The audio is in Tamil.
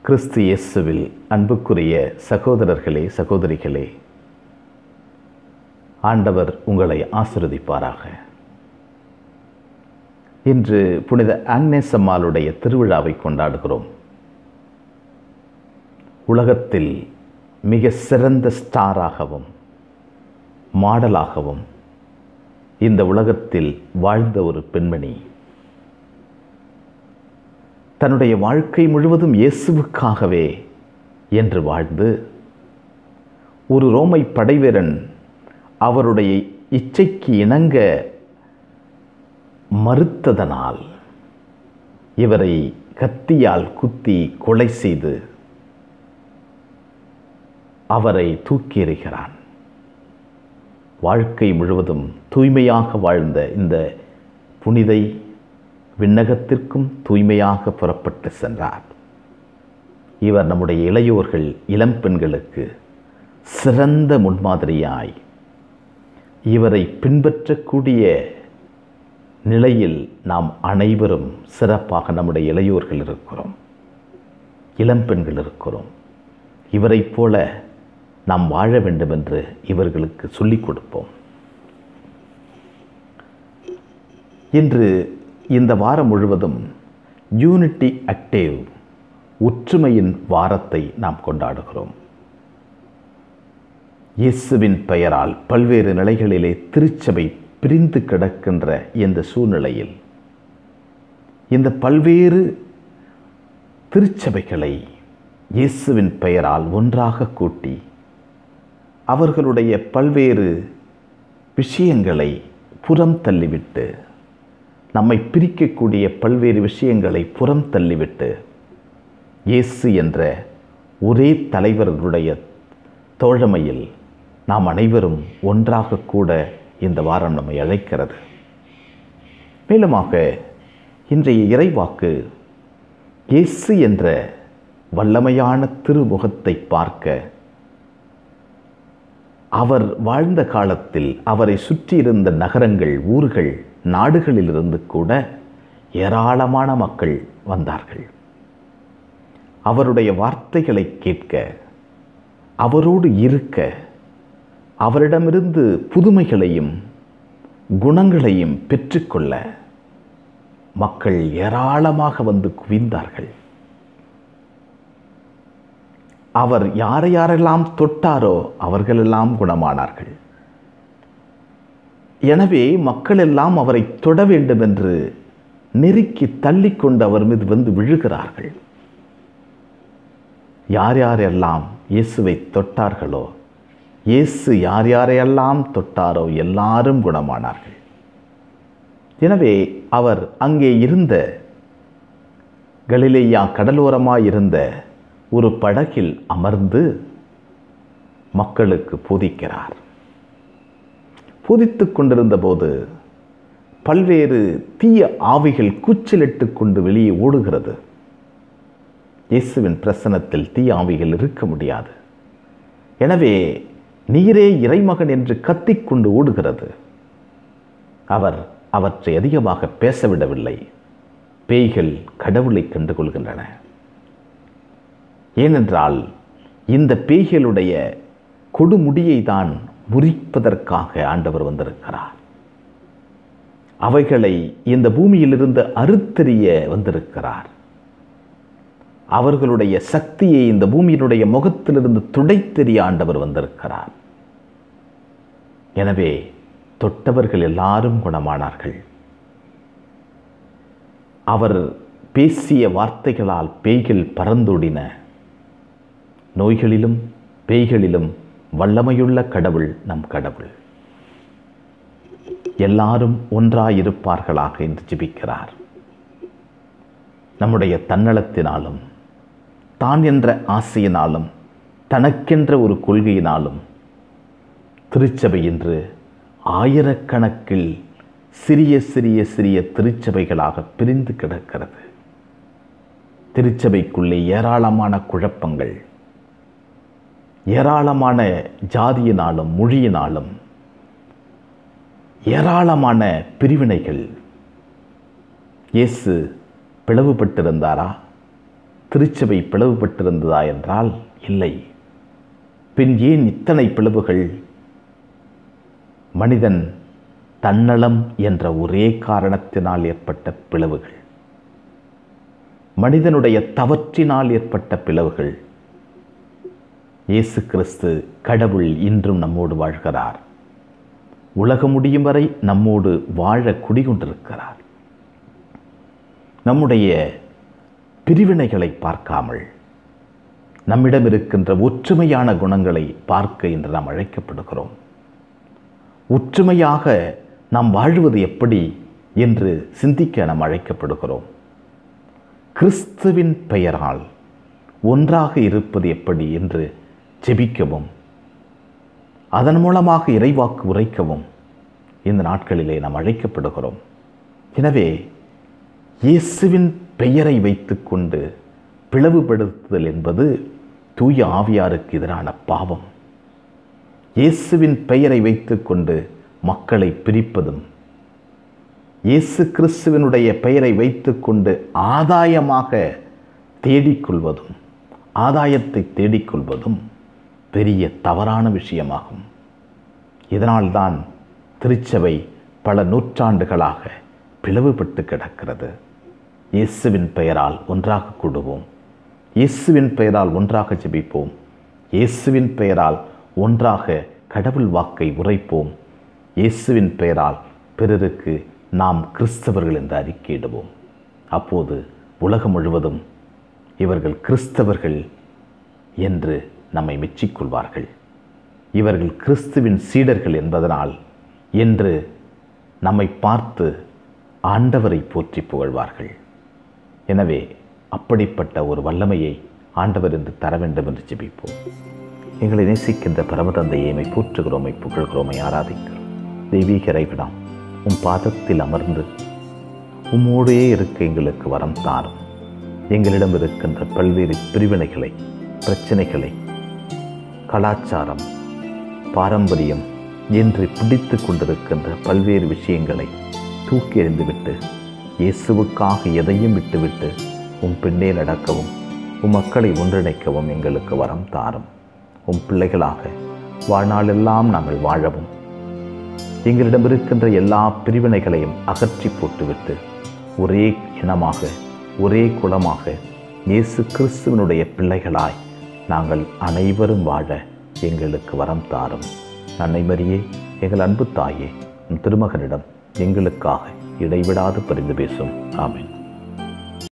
கிறிஸ்து இயேசுவில் அன்புக்குரிய சகோதரர்களே சகோதரிகளே ஆண்டவர் உங்களை ஆசிர்வதிப்பாராக இன்று புனித ஆக்னேஸ் அம்மாளுடைய திருவிழாவை கொண்டாடுகிறோம் உலகத்தில் மிக சிறந்த ஸ்டாராகவும் மாடலாகவும் இந்த உலகத்தில் வாழ்ந்த ஒரு பெண்மணி தன்னுடைய வாழ்க்கை முழுவதும் இயேசுவுக்காகவே என்று வாழ்ந்து ஒரு ரோமை படைவீரன் அவருடைய இச்சைக்கு இணங்க மறுத்ததனால் இவரை கத்தியால் குத்தி கொலை செய்து அவரை தூக்கி எறிகிறான் வாழ்க்கை முழுவதும் தூய்மையாக வாழ்ந்த இந்த புனிதை விண்ணகத்திற்கும் தூய்மையாக புறப்பட்டு சென்றார் இவர் நம்முடைய இளையோர்கள் இளம் பெண்களுக்கு சிறந்த முன்மாதிரியாய் இவரை பின்பற்றக்கூடிய நிலையில் நாம் அனைவரும் சிறப்பாக நம்முடைய இளையோர்கள் இருக்கிறோம் இளம் பெண்கள் இருக்கிறோம் இவரைப் போல நாம் வாழ வேண்டும் என்று இவர்களுக்கு சொல்லிக் கொடுப்போம் இன்று இந்த வாரம் முழுவதும் யூனிட்டி அக்டேவ் ஒற்றுமையின் வாரத்தை நாம் கொண்டாடுகிறோம் இயேசுவின் பெயரால் பல்வேறு நிலைகளிலே திருச்சபை பிரிந்து கிடக்கின்ற இந்த சூழ்நிலையில் இந்த பல்வேறு திருச்சபைகளை இயேசுவின் பெயரால் ஒன்றாக கூட்டி அவர்களுடைய பல்வேறு விஷயங்களை புறம் தள்ளிவிட்டு நம்மை பிரிக்கக்கூடிய பல்வேறு விஷயங்களை புறம் தள்ளிவிட்டு இயேசு என்ற ஒரே தலைவர்களுடைய தோழமையில் நாம் அனைவரும் ஒன்றாக கூட இந்த வாரம் நம்மை அழைக்கிறது மேலுமாக இன்றைய இறைவாக்கு இயேசு என்ற வல்லமையான திருமுகத்தை பார்க்க அவர் வாழ்ந்த காலத்தில் அவரை சுற்றியிருந்த நகரங்கள் ஊர்கள் நாடுகளிலிருந்து கூட ஏராளமான மக்கள் வந்தார்கள் அவருடைய வார்த்தைகளை கேட்க அவரோடு இருக்க அவரிடமிருந்து புதுமைகளையும் குணங்களையும் பெற்றுக்கொள்ள மக்கள் ஏராளமாக வந்து குவிந்தார்கள் அவர் யாரை யாரெல்லாம் தொட்டாரோ அவர்களெல்லாம் குணமானார்கள் எனவே மக்கள் எல்லாம் அவரை தொட வேண்டும் என்று நெருக்கி தள்ளிக்கொண்டு அவர் மீது வந்து விழுகிறார்கள் யார் யாரெல்லாம் இயேசுவை தொட்டார்களோ இயேசு யார் யாரையெல்லாம் தொட்டாரோ எல்லாரும் குணமானார்கள் எனவே அவர் அங்கே இருந்த கலிலேயா கடலோரமாய் இருந்த ஒரு படகில் அமர்ந்து மக்களுக்கு போதிக்கிறார் போதித்து கொண்டிருந்த போது பல்வேறு தீய ஆவிகள் கூச்சலிட்டு கொண்டு வெளியே ஓடுகிறது இயேசுவின் பிரசனத்தில் தீய ஆவிகள் இருக்க முடியாது எனவே நீரே இறைமகன் என்று கத்திக்கொண்டு ஓடுகிறது அவர் அவற்றை அதிகமாக பேசவிடவில்லை பேய்கள் கடவுளை கண்டுகொள்கின்றன ஏனென்றால் இந்த பேய்களுடைய கொடுமுடியை தான் முறிப்பதற்காக ஆண்டவர் வந்திருக்கிறார் அவைகளை இந்த பூமியிலிருந்து அறுத்தெறிய வந்திருக்கிறார் அவர்களுடைய சக்தியை இந்த பூமியினுடைய முகத்திலிருந்து துடைத்தெறிய ஆண்டவர் வந்திருக்கிறார் எனவே தொட்டவர்கள் எல்லாரும் குணமானார்கள் அவர் பேசிய வார்த்தைகளால் பேய்கள் பறந்தோடின நோய்களிலும் பேய்களிலும் வல்லமையுள்ள கடவுள் நம் கடவுள் எல்லாரும் ஒன்றாயிருப்பார்களாக என்று ஜிபிக்கிறார் நம்முடைய தன்னலத்தினாலும் தான் என்ற ஆசையினாலும் தனக்கென்ற ஒரு கொள்கையினாலும் திருச்சபை இன்று ஆயிரக்கணக்கில் சிறிய சிறிய சிறிய திருச்சபைகளாக பிரிந்து கிடக்கிறது திருச்சபைக்குள்ளே ஏராளமான குழப்பங்கள் ஏராளமான ஜாதியினாலும் மொழியினாலும் ஏராளமான பிரிவினைகள் இயேசு பிளவுபட்டிருந்தாரா திருச்சபை பிளவுபட்டிருந்ததா என்றால் இல்லை பின் ஏன் இத்தனை பிளவுகள் மனிதன் தன்னலம் என்ற ஒரே காரணத்தினால் ஏற்பட்ட பிளவுகள் மனிதனுடைய தவற்றினால் ஏற்பட்ட பிளவுகள் இயேசு கிறிஸ்து கடவுள் இன்றும் நம்மோடு வாழ்கிறார் உலகம் முடியும் வரை நம்மோடு வாழ குடிகொண்டிருக்கிறார் நம்முடைய பிரிவினைகளை பார்க்காமல் நம்மிடம் இருக்கின்ற ஒற்றுமையான குணங்களை பார்க்க இன்று நாம் அழைக்கப்படுகிறோம் ஒற்றுமையாக நாம் வாழ்வது எப்படி என்று சிந்திக்க நாம் அழைக்கப்படுகிறோம் கிறிஸ்துவின் பெயரால் ஒன்றாக இருப்பது எப்படி என்று ஜெபிக்கவும் அதன் மூலமாக இறைவாக்கு உரைக்கவும் இந்த நாட்களிலே நாம் அழைக்கப்படுகிறோம் எனவே இயேசுவின் பெயரை வைத்துக்கொண்டு பிளவுபடுத்துதல் என்பது தூய ஆவியாருக்கு எதிரான பாவம் இயேசுவின் பெயரை வைத்துக்கொண்டு மக்களை பிரிப்பதும் இயேசு கிறிஸ்துவனுடைய பெயரை வைத்துக்கொண்டு ஆதாயமாக தேடிக்கொள்வதும் ஆதாயத்தை தேடிக்கொள்வதும் பெரிய தவறான விஷயமாகும் இதனால்தான் திருச்சபை பல நூற்றாண்டுகளாக பிளவுபட்டு கிடக்கிறது இயேசுவின் பெயரால் ஒன்றாக கூடுவோம் இயேசுவின் பெயரால் ஒன்றாக ஜெபிப்போம் இயேசுவின் பெயரால் ஒன்றாக கடவுள் வாக்கை உரைப்போம் இயேசுவின் பெயரால் பிறருக்கு நாம் கிறிஸ்தவர்கள் என்று அறிக்கையிடுவோம் அப்போது உலகம் முழுவதும் இவர்கள் கிறிஸ்தவர்கள் என்று நம்மை மெச்சிக்கொள்வார்கள் இவர்கள் கிறிஸ்துவின் சீடர்கள் என்பதனால் என்று நம்மை பார்த்து ஆண்டவரை போற்றி புகழ்வார்கள் எனவே அப்படிப்பட்ட ஒரு வல்லமையை ஆண்டவர் என்று தர வேண்டும் என்று ஜெபிப்போம் எங்களை நேசிக்கின்ற பரமதந்தையை எம்மை போற்றுகிறோம் எம்மை புகழ்கிறோம் எம்மை ஆராதிக்கிறோம் தெய்வீக இறைவிடம் உம் பாதத்தில் அமர்ந்து உம்மோடே இருக்க எங்களுக்கு வரம் தாரும் எங்களிடம் இருக்கின்ற பல்வேறு பிரிவினைகளை பிரச்சனைகளை கலாச்சாரம் பாரம்பரியம் என்று பிடித்து கொண்டிருக்கின்ற பல்வேறு விஷயங்களை தூக்கி எறிந்துவிட்டு இயேசுவுக்காக எதையும் விட்டுவிட்டு உம் பின்னே நடக்கவும் உம் மக்களை ஒன்றிணைக்கவும் எங்களுக்கு வரம் தாரும் உம் பிள்ளைகளாக வாழ்நாளெல்லாம் நாங்கள் வாழவும் எங்களிடம் இருக்கின்ற எல்லா பிரிவினைகளையும் அகற்றி போட்டுவிட்டு ஒரே இனமாக ஒரே குலமாக இயேசு கிறிஸ்துவனுடைய பிள்ளைகளாய் நாங்கள் அனைவரும் வாழ எங்களுக்கு வரம் தாரும் அன்னை மரியே எங்கள் அன்பு தாயே உம் திருமகனிடம் எங்களுக்காக இடைவிடாது பரிந்து பேசும் ஆமென்